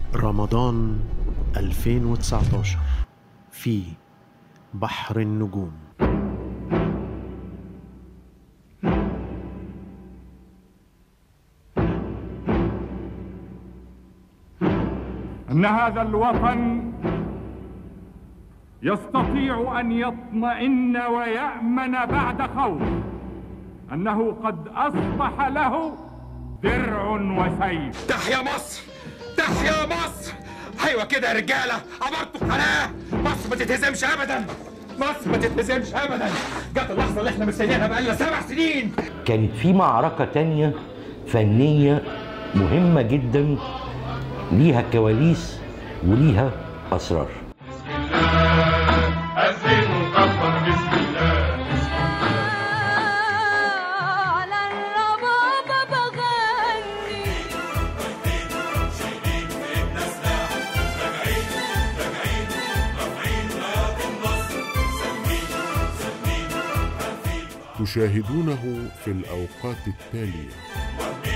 رمضان 2019 في بحر النجوم ان هذا الوطن يستطيع ان يطمئن ويامن بعد خوف انه قد اصبح له درع وسيف تحيا مصر تحيا مصر ايوه كده يا رجاله عبرتوا قناه مصر ما تتهزمش ابدا مصر ما تتهزمش ابدا جت اللحظه اللي احنا مستنيينها بقالنا سبع سنين كانت في معركة تانية فنية مهمة جدا ليها كواليس وليها أسرار على الربابة بغني تشاهدونه في الأوقات التالية